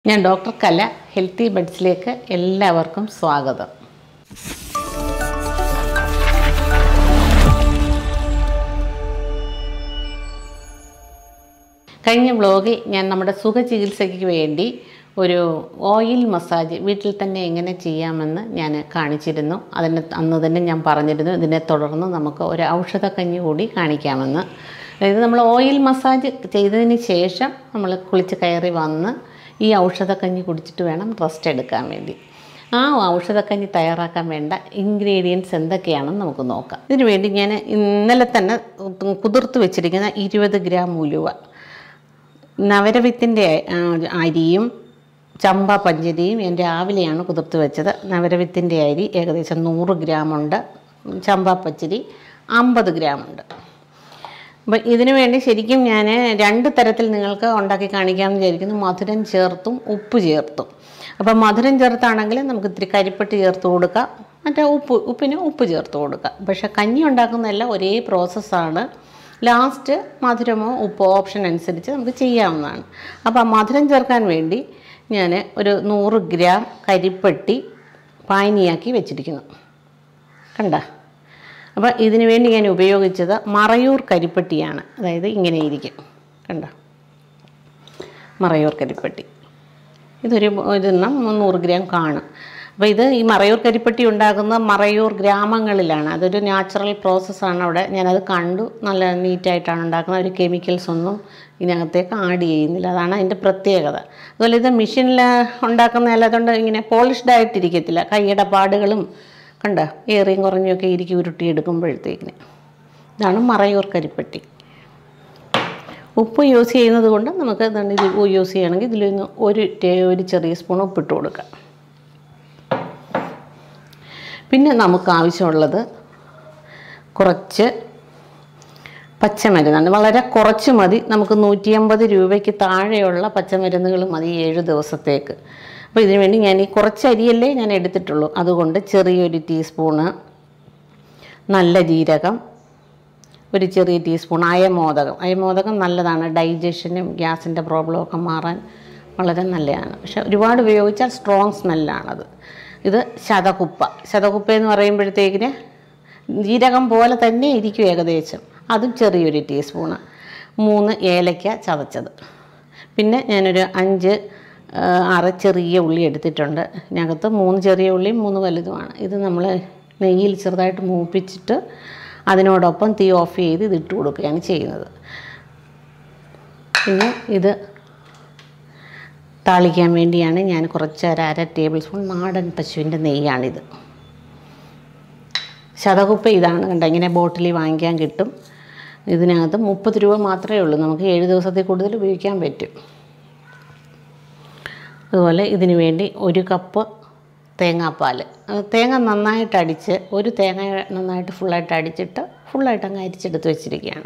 ഞാൻ ഡോക്ടർ കല ഹെൽത്തി ബഡ്സിലേക്ക് എല്ലാവർക്കും സ്വാഗതം കഴിഞ്ഞ വ്ലോഗിൽ ഞാൻ നമ്മുടെ സുഖചികിത്സയ്ക്ക് വേണ്ടി ഒരു ഓയിൽ മസാജ് വീട്ടിൽ തന്നെ എങ്ങനെ ചെയ്യാമെന്ന് ഞാൻ കാണിച്ചിരുന്നു അതിന് അന്ന് തന്നെ ഞാൻ പറഞ്ഞിരുന്നു ഇതിനെ തുടർന്ന് നമുക്ക് ഒരു ഔഷധക്കഞ്ഞി കൂടി കാണിക്കാമെന്ന് അതായത് നമ്മൾ ഓയിൽ മസാജ് ചെയ്തതിന് ശേഷം നമ്മൾ കുളിച്ച് കയറി വന്ന് ഈ ഔഷധക്കഞ്ഞി കുടിച്ചിട്ട് വേണം റെസ്റ്റ് എടുക്കാൻ വേണ്ടി ആ ഔഷധക്കഞ്ഞി തയ്യാറാക്കാൻ വേണ്ട ഇൻഗ്രീഡിയൻസ് എന്തൊക്കെയാണെന്ന് നമുക്ക് നോക്കാം ഇതിനു വേണ്ടി ഞാൻ ഇന്നലെ തന്നെ കുതിർത്ത് വെച്ചിരിക്കുന്ന ഇരുപത് ഗ്രാം ഉലുവ നവരവിത്തിൻ്റെ അരിയും ചമ്പ പഞ്ചരിയും ഞാൻ രാവിലെയാണ് കുതിർത്ത് വെച്ചത് നവരവിത്തിൻ്റെ അരി ഏകദേശം നൂറ് ഗ്രാമുണ്ട് ചമ്പ പച്ചരി അമ്പത് ഗ്രാമുണ്ട് അപ്പം ഇതിനു വേണ്ടി ശരിക്കും ഞാൻ രണ്ട് തരത്തിൽ നിങ്ങൾക്ക് ഉണ്ടാക്കി കാണിക്കാമെന്ന് വിചാരിക്കുന്നു മധുരം ചേർത്തും ഉപ്പ് ചേർത്തും അപ്പം മധുരം ചേർത്താണെങ്കിൽ നമുക്ക് ഇത്തിരി കരിപ്പെട്ടി ചേർത്ത് കൊടുക്കാം മറ്റേ ഉപ്പ് ഉപ്പിന് ഉപ്പ് ചേർത്ത് കൊടുക്കാം പക്ഷേ കഞ്ഞി ഉണ്ടാക്കുന്നതെല്ലാം ഒരേ പ്രോസസ്സാണ് ലാസ്റ്റ് മധുരമോ ഉപ്പോ ഓപ്ഷൻ അനുസരിച്ച് നമുക്ക് ചെയ്യാവുന്നതാണ് അപ്പോൾ മധുരം ചേർക്കാൻ വേണ്ടി ഞാൻ ഒരു നൂറ് ഗ്രാം കരിപ്പെട്ടി പാനിയാക്കി വെച്ചിരിക്കുന്നു കണ്ട അപ്പോൾ ഇതിനു വേണ്ടി ഞാൻ ഉപയോഗിച്ചത് മറയൂർ കരിപ്പെട്ടിയാണ് അതായത് ഇങ്ങനെ ഇരിക്കും കണ്ട മറയൂർ കരിപ്പെട്ടി ഇതൊരു ഇതെണ്ണം മുന്നൂറ് ഗ്രാം കാണും അപ്പോൾ ഇത് ഈ മറയൂർ കരിപ്പെട്ടി ഉണ്ടാക്കുന്ന മറയൂർ ഗ്രാമങ്ങളിലാണ് അതൊരു നാച്ചുറൽ പ്രോസസ്സാണ് അവിടെ ഞാനത് കണ്ടു നല്ല നീറ്റായിട്ടാണ് ഉണ്ടാക്കുന്നത് ഒരു കെമിക്കൽസ് ഒന്നും ഇതിനകത്തേക്ക് ആഡ് ചെയ്യുന്നില്ല അതാണ് അതിൻ്റെ പ്രത്യേകത അതുപോലെ ഇത് മെഷീനിൽ ഉണ്ടാക്കുന്ന അല്ലാതുകൊണ്ട് ഇങ്ങനെ പോളിഷ്ഡ് ആയിട്ടിരിക്കത്തില്ല കൈയുടെ പാടുകളും കണ്ട ഏറിയും കുറഞ്ഞൊക്കെ ഇരിക്കും ഉരുട്ടിയെടുക്കുമ്പോഴത്തേക്കിന് ഇതാണ് മറയൂർ കരിപ്പെട്ടി ഉപ്പ് യൂസ് ചെയ്യുന്നത് കൊണ്ട് നമുക്ക് എന്താണ് ഇത് യൂസ് ചെയ്യണമെങ്കിൽ ഇതിൽ നിന്ന് ഒരു ടേ- ഒരു ചെറിയ സ്പൂൺ ഉപ്പിട്ട് കൊടുക്കാം പിന്നെ നമുക്ക് ആവശ്യമുള്ളത് കുറച്ച് പച്ചമരുന്നാണ് വളരെ കുറച്ച് മതി നമുക്ക് നൂറ്റി അമ്പത് രൂപയ്ക്ക് താഴെയുള്ള പച്ചമരുന്നുകൾ മതി ഏഴ് ദിവസത്തേക്ക് അപ്പോൾ ഇതിനു വേണ്ടി ഞാൻ ഈ കുറച്ച് അരിയല്ലേ ഞാൻ എടുത്തിട്ടുള്ളൂ അതുകൊണ്ട് ചെറിയൊരു ടീസ്പൂണ് നല്ല ജീരകം ഒരു ചെറിയ ടീസ്പൂൺ അയമോദകം അയമോദകം നല്ലതാണ് ഡൈജഷനും ഗ്യാസിൻ്റെ പ്രോബ്ലമൊക്കെ മാറാൻ വളരെ നല്ലതാണ് പക്ഷെ ഒരുപാട് ഉപയോഗിച്ചാൽ സ്ട്രോങ് സ്മെല്ലാണത് ഇത് ശതകുപ്പ ശതകുപ്പ എന്ന് പറയുമ്പോഴത്തേക്കിന് ജീരകം പോലെ തന്നെ ഇരിക്കും ഏകദേശം അതും ചെറിയൊരു ടീസ്പൂണ് മൂന്ന് ഏലക്ക ചതച്ചത് പിന്നെ ഞാനൊരു അഞ്ച് ആ, ആറ് ചെറിയ ഉള്ളി എടുത്തിട്ടുണ്ട് ഇതിനകത്ത് മൂന്ന് ചെറിയ ഉള്ളിയും മൂന്ന് വലുതുമാണ് ഇത് നമ്മൾ നെയ്യിൽ ചെറുതായിട്ട് മൂപ്പിച്ചിട്ട് അതിനോടൊപ്പം തീ ഓഫ് ചെയ്ത് ഇത് ഇട്ട് കൊടുക്കുകയാണ് ചെയ്യുന്നത് പിന്നെ ഇത് താളിക്കാൻ വേണ്ടിയാണ് ഞാൻ കുറച്ച് ഒരു അര ടേബിൾ സ്പൂൺ നാടൻ പശുവിൻ്റെ നെയ്യാണിത് ശതകുപ്പ ഇതാണ് കണ്ട ഇങ്ങനെ ബോട്ടിലിൽ വാങ്ങിക്കാൻ കിട്ടും ഇതിനകത്ത് മുപ്പത് രൂപ മാത്രമേ ഉള്ളൂ നമുക്ക് ഏഴ് ദിവസത്തിൽ കൂടുതൽ ഉപയോഗിക്കാൻ പറ്റും അതുപോലെ ഇതിനു വേണ്ടി ഒരു കപ്പ് തേങ്ങാപ്പാൽ അത് തേങ്ങ നന്നായിട്ട് അടിച്ച് ഒരു തേങ്ങ നന്നായിട്ട് ഫുള്ളായിട്ട് അടിച്ചിട്ട് ഫുള്ളായിട്ട് അങ്ങ് അരിച്ചെടുത്ത് വെച്ചിരിക്കുകയാണ്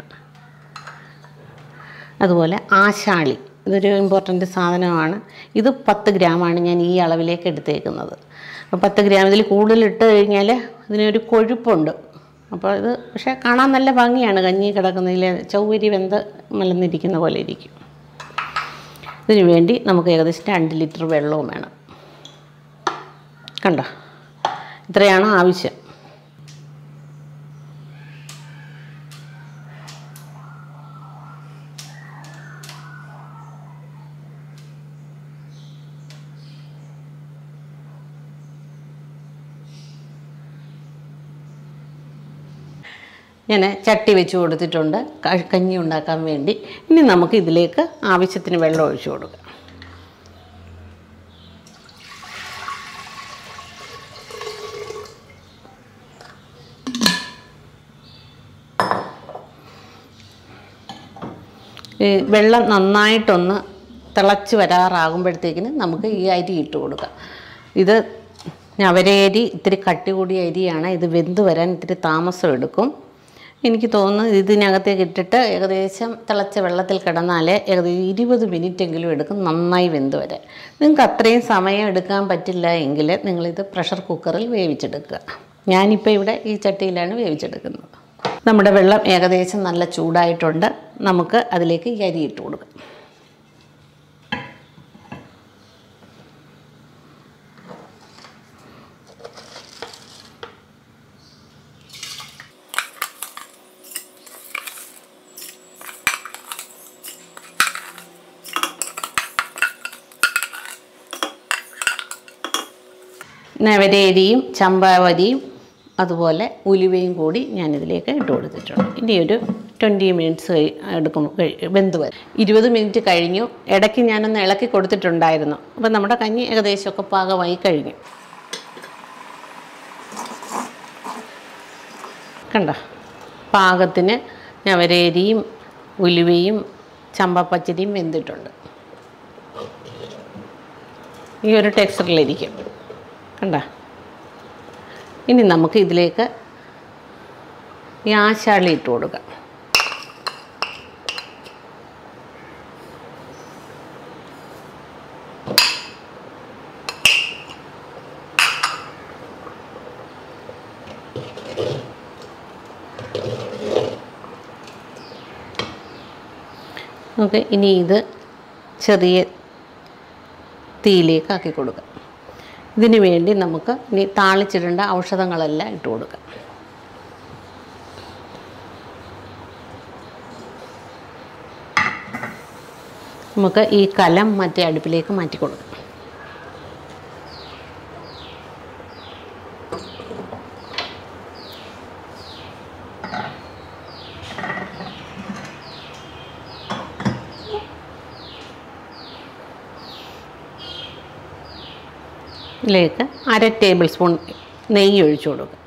അതുപോലെ ആശാളി ഇതൊരു ഇമ്പോർട്ടൻ്റ് സാധനമാണ് ഇത് പത്ത് ഗ്രാമാണ് ഞാൻ ഈ അളവിലേക്ക് എടുത്തേക്കുന്നത് അപ്പോൾ പത്ത് ഗ്രാം ഇതിൽ കൂടുതൽ ഇട്ട് കഴിഞ്ഞാൽ ഇതിനൊരു കൊഴുപ്പുണ്ട് അപ്പോൾ ഇത് പക്ഷേ കാണാൻ നല്ല ഭംഗിയാണ് കഞ്ഞി കിടക്കുന്നതിൽ ചൗവരി വെന്ത് മലന്നിരിക്കുന്ന പോലെ ഇരിക്കും ഇതിനു വേണ്ടി നമുക്ക് ഏകദേശം രണ്ട് ലിറ്റർ വെള്ളവും വേണം കണ്ടോ ഇത്രയാണ് ആവശ്യം ഞാൻ ചട്ടി വെച്ച് കൊടുത്തിട്ടുണ്ട് ക- കഞ്ഞി ഉണ്ടാക്കാൻ വേണ്ടി ഇനി നമുക്ക് ഇതിലേക്ക് ആവശ്യത്തിന് വെള്ളം ഒഴിച്ചു കൊടുക്കാം ഈ വെള്ളം നന്നായിട്ടൊന്ന് തിളച്ച് വരാറാകുമ്പോഴത്തേക്കിന് നമുക്ക് ഈ അരി ഇട്ട് കൊടുക്കാം ഇത് ഞവരയരി ഇത്തിരി കട്ടി കൂടിയ അരിയാണ് ഇത് വെന്ത് വരാൻ ഇത്തിരി താമസം എടുക്കും എനിക്ക് തോന്നുന്നു ഇതിനകത്തേക്ക് ഇട്ടിട്ട് ഏകദേശം തിളച്ച വെള്ളത്തിൽ കിടന്നാൽ ഏകദേശം ഇരുപത് മിനിറ്റെങ്കിലും എടുക്കും നന്നായി വെന്ത് വരാൻ നിങ്ങൾക്ക് അത്രയും സമയം എടുക്കാൻ പറ്റില്ല എങ്കിൽ നിങ്ങളിത് പ്രഷർ കുക്കറിൽ വേവിച്ചെടുക്കുക ഞാനിപ്പോൾ ഇവിടെ ഈ ചട്ടിയിലാണ് വേവിച്ചെടുക്കുന്നത് നമ്മുടെ വെള്ളം ഏകദേശം നല്ല ചൂടായിട്ടുണ്ട് നമുക്ക് അതിലേക്ക് ഈ അരി ഇട്ട് കൊടുക്കാം നവരേരിയും ചമ്പാവരിയും അതുപോലെ ഉലുവയും കൂടി ഞാനിതിലേക്ക് ഇട്ട് കൊടുത്തിട്ടുണ്ട് ഇനി ഒരു ട്വൻറ്റി മിനിറ്റ്സ് എടുക്കും കഴി- വെന്ത് വരും ഇരുപത് മിനിറ്റ് കഴിഞ്ഞു ഇടയ്ക്ക് ഞാനൊന്ന് ഇളക്കി കൊടുത്തിട്ടുണ്ടായിരുന്നു അപ്പം നമ്മുടെ കഞ്ഞി ഏകദേശമൊക്കെ പാകമായി കഴിഞ്ഞു കണ്ട പാകത്തിന് നവരേരിയും ഉലുവയും ചമ്പപ്പച്ചരിയും വെന്തിട്ടുണ്ട് ഈ ഒരു ടെക്സ്ചറിലിരിക്കും കണ്ട ഇനി നമുക്ക് ഇതിലേക്ക് ഈ ആശാളി ഇട്ട് കൊടുക്കാം നമുക്ക് ഇനി ഇത് ചെറിയ തീയിലേക്ക് ആക്കി കൊടുക്കാം ഇതിന് വേണ്ടി നമുക്ക് ഇനി താളിച്ചിടേണ്ട ഔഷധങ്ങളെല്ലാം ഇട്ട് കൊടുക്കാം നമുക്ക് ഈ കലം മറ്റേ അടുപ്പിലേക്ക് മാറ്റി കൊടുക്കാം ഇതിലേക്ക് അര ടേബിൾ സ്പൂൺ നെയ്യ് ഒഴിച്ചു കൊടുക്കുക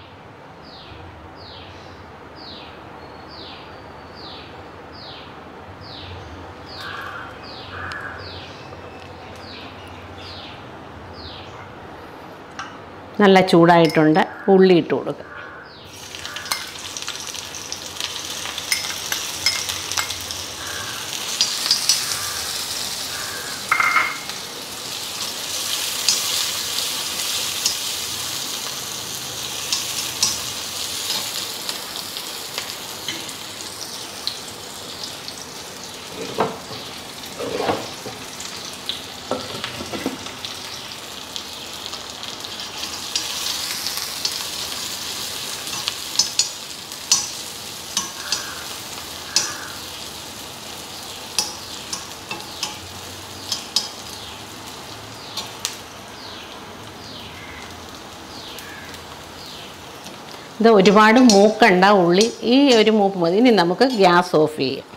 നല്ല ചൂടായിട്ടുണ്ട് ഉള്ളി ഇട്ട് കൊടുക്കുക ഇത് ഒരുപാട് മൂക്കണ്ട ഉള്ളി ഈ ഒരു മൂപ്പ് മതി ഇനി നമുക്ക് ഗ്യാസ് ഓഫ് ചെയ്യാം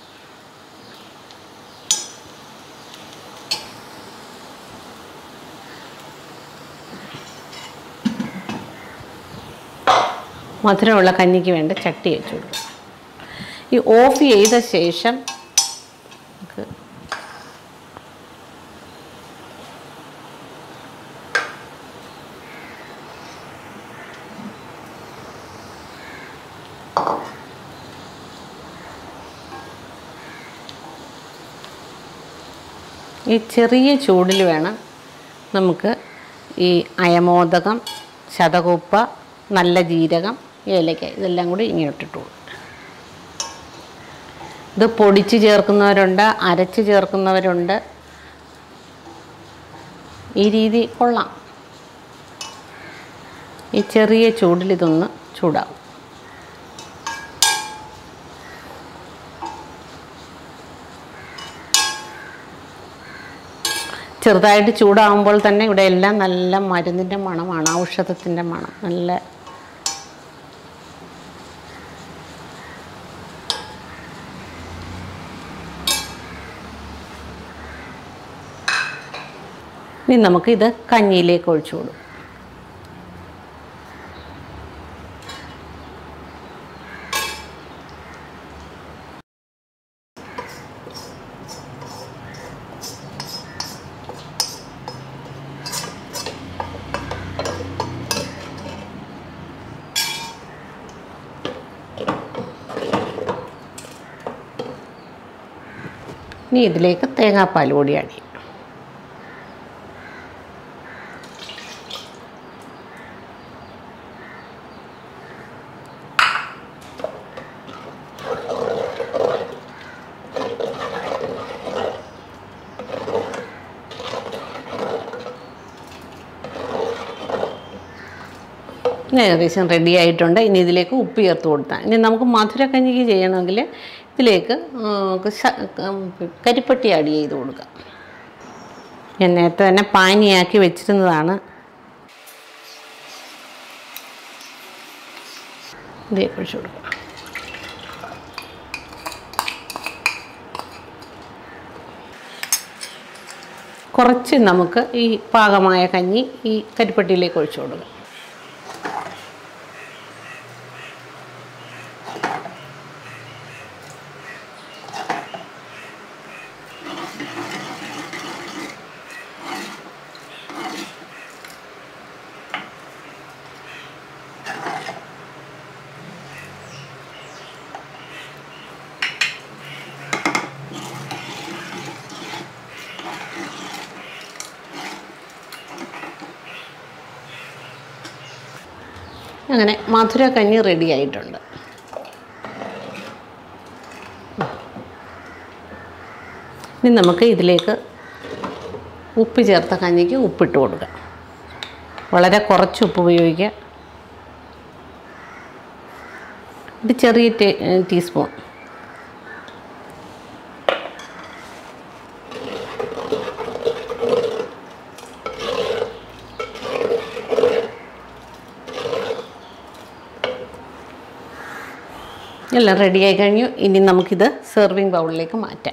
മധുരമുള്ള കഞ്ഞിക്ക് വേണ്ട ചട്ടി വെച്ച് കൊടുക്കും ഈ ഓഫ് ചെയ്ത ശേഷം നമുക്ക് ഈ ചെറിയ ചൂടിൽ വേണം നമുക്ക് ഈ അയമോദകം ശതകുപ്പ നല്ല ജീരകം ഏലക്ക ഇതെല്ലാം കൂടി ഇങ്ങോട്ടിട്ട് കൊടുക്കും ഇത് പൊടിച്ച് ചേർക്കുന്നവരുണ്ട് അരച്ച് ചേർക്കുന്നവരുണ്ട് ഈ രീതി കൊള്ളാം ഈ ചെറിയ ചൂടിൽ ഇതൊന്ന് ചൂടാവും ചെറുതായിട്ട് ചൂടാകുമ്പോൾ തന്നെ ഇവിടെ എല്ലാം നല്ല മരുന്നിൻ്റെ മണമാണ് ഔഷധത്തിൻ്റെ മണം നല്ല ഇനി നമുക്കിത് കഞ്ഞിയിലേക്ക് ഒഴിച്ചു കൊടുക്കും ഇനി ഇതിലേക്ക് തേങ്ങാപ്പാൽ കൂടി ആഡ് ചെയ്യും ഇനി ഏകദേശം റെഡി ആയിട്ടുണ്ട് ഇനി ഇതിലേക്ക് ഉപ്പ് ചേർത്ത് കൊടുത്താൽ ഇനി നമുക്ക് മധുരക്കഞ്ഞിക്ക് ചെയ്യണമെങ്കിൽ ഇതിലേക്ക് ആ, ശ- ഉം, കരിപ്പട്ടി ആഡ് ചെയ്ത് കൊടുക്കാം ഞാൻ നേരത്തെ തന്നെ പാനിയാക്കി വെച്ചിരുന്നതാണ് ഇതിലേക്ക് ഒഴിച്ചു കൊടുക്കാം കുറച്ച് നമുക്ക് ഈ പാകമായ കഞ്ഞി ഈ കരിപ്പട്ടിയിലേക്ക് ഒഴിച്ചു കൊടുക്കാം അങ്ങനെ മധുര കഞ്ഞി റെഡി ആയിട്ടുണ്ട് ഇനി നമുക്ക് ഇതിലേക്ക് ഉപ്പ് ചേർത്ത കഞ്ഞിക്ക് ഉപ്പിട്ട് കൊടുക്കാം വളരെ കുറച്ച് ഉപ്പ് ഉപയോഗിക്കുക ഒരു ചെറിയ ടീ ടീസ്പൂൺ എല്ലാം റെഡിയായി കഴിഞ്ഞു ഇനി നമുക്കിത് സെർവിങ് ബൗളിലേക്ക് മാറ്റാം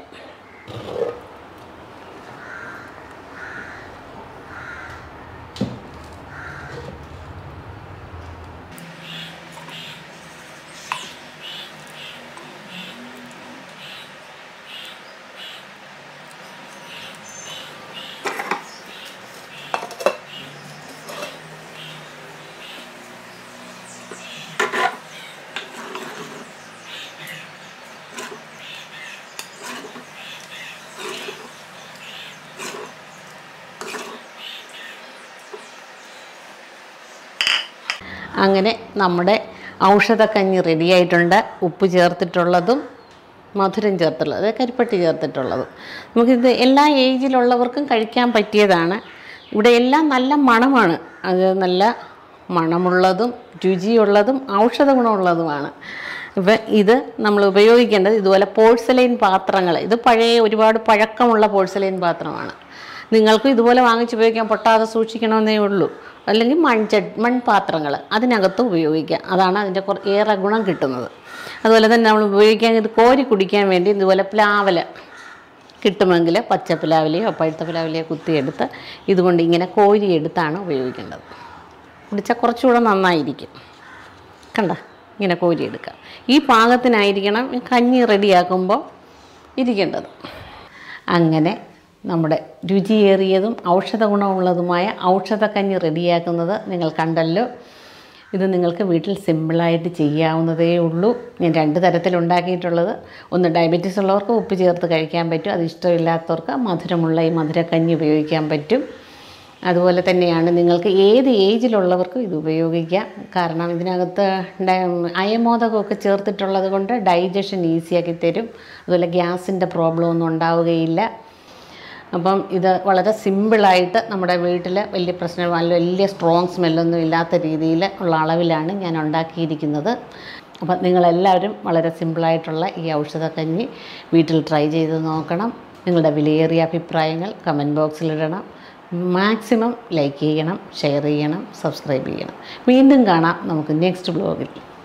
അങ്ങനെ നമ്മുടെ ഔഷധക്കഞ്ഞി റെഡിയായിട്ടുണ്ട് ഉപ്പ് ചേർത്തിട്ടുള്ളതും മധുരം ചേർത്തുള്ളത് അതായത് കരിപ്പട്ടി ചേർത്തിട്ടുള്ളതും നമുക്കിത് എല്ലാ ഏജിലുള്ളവർക്കും കഴിക്കാൻ പറ്റിയതാണ് ഇവിടെ എല്ലാം നല്ല മണമാണ് അത് നല്ല മണമുള്ളതും രുചിയുള്ളതും ഔഷധ ഗുണമുള്ളതുമാണ് ഇപ്പം ഇത് നമ്മൾ ഉപയോഗിക്കേണ്ടത് ഇതുപോലെ പോഴ്സലൈൻ പാത്രങ്ങൾ ഇത് പഴയ ഒരുപാട് പഴക്കമുള്ള പോഴ്സലൈൻ പാത്രമാണ് നിങ്ങൾക്കും ഇതുപോലെ വാങ്ങിച്ച് ഉപയോഗിക്കാൻ പൊട്ടാതെ സൂക്ഷിക്കണമെന്നേ ഉള്ളൂ അല്ലെങ്കിൽ മൺചട്ട് മൺപാത്രങ്ങൾ അതിനകത്ത് ഉപയോഗിക്കാം അതാണ് അതിൻ്റെ കുറ ഏറെ ഗുണം കിട്ടുന്നത് അതുപോലെ തന്നെ നമ്മൾ ഉപയോഗിക്കാൻ ഇത് കോരി കുടിക്കാൻ വേണ്ടി ഇതുപോലെ പ്ലാവല കിട്ടുമെങ്കിൽ പച്ച പ്ലാവിലെയോ പഴുത്ത പ്ലാവിലെയോ കുത്തിയെടുത്ത് ഇതുകൊണ്ട് ഇങ്ങനെ കോരിയെടുത്താണ് ഉപയോഗിക്കേണ്ടത് കുടിച്ചാൽ കുറച്ചുകൂടെ നന്നായിരിക്കും കണ്ട ഇങ്ങനെ കോരിയെടുക്കുക ഈ പാകത്തിനായിരിക്കണം ഈ കഞ്ഞി റെഡിയാക്കുമ്പോൾ ഇരിക്കേണ്ടത് അങ്ങനെ നമ്മുടെ രുചിയേറിയതും ഔഷധ ഗുണമുള്ളതുമായ ഔഷധക്കഞ്ഞി റെഡിയാക്കുന്നത് നിങ്ങൾ കണ്ടല്ലോ ഇത് നിങ്ങൾക്ക് വീട്ടിൽ സിമ്പിളായിട്ട് ചെയ്യാവുന്നതേ ഉള്ളൂ ഞാൻ രണ്ട് തരത്തിലുണ്ടാക്കിയിട്ടുള്ളത് ഒന്ന് ഡയബറ്റീസ് ഉള്ളവർക്ക് ഉപ്പ് ചേർത്ത് കഴിക്കാൻ പറ്റും അത് ഇഷ്ടമില്ലാത്തവർക്ക് മധുരമുള്ള ഈ മധുരക്കഞ്ഞി ഉപയോഗിക്കാൻ പറ്റും അതുപോലെ തന്നെയാണ് നിങ്ങൾക്ക് ഏത് ഏജിലുള്ളവർക്കും ഇത് ഉപയോഗിക്കാം കാരണം ഇതിനകത്ത് ഡയ- അയമോദകമൊക്കെ ചേർത്തിട്ടുള്ളത് കൊണ്ട് ഡൈജഷൻ ഈസിയാക്കി തരും അതുപോലെ ഗ്യാസിൻ്റെ പ്രോബ്ലം ഒന്നും ഉണ്ടാവുകയില്ല അപ്പം ഇത് വളരെ സിമ്പിളായിട്ട് നമ്മുടെ വീട്ടിൽ വലിയ പ്രശ്നം അല്ല വലിയ സ്ട്രോങ് സ്മെല്ലൊന്നും ഇല്ലാത്ത രീതിയിൽ ഉള്ള അളവിലാണ് ഞാൻ ഉണ്ടാക്കിയിരിക്കുന്നത് അപ്പം നിങ്ങളെല്ലാവരും വളരെ സിമ്പിളായിട്ടുള്ള ഈ ഔഷധക്കഞ്ഞി വീട്ടിൽ ട്രൈ ചെയ്ത് നോക്കണം നിങ്ങളുടെ വിലയേറിയ അഭിപ്രായങ്ങൾ കമൻറ്റ് ബോക്സിലിടണം മാക്സിമം ലൈക്ക് ചെയ്യണം ഷെയർ ചെയ്യണം സബ്സ്ക്രൈബ് ചെയ്യണം വീണ്ടും കാണാം നമുക്ക് നെക്സ്റ്റ് ബ്ലോഗിൽ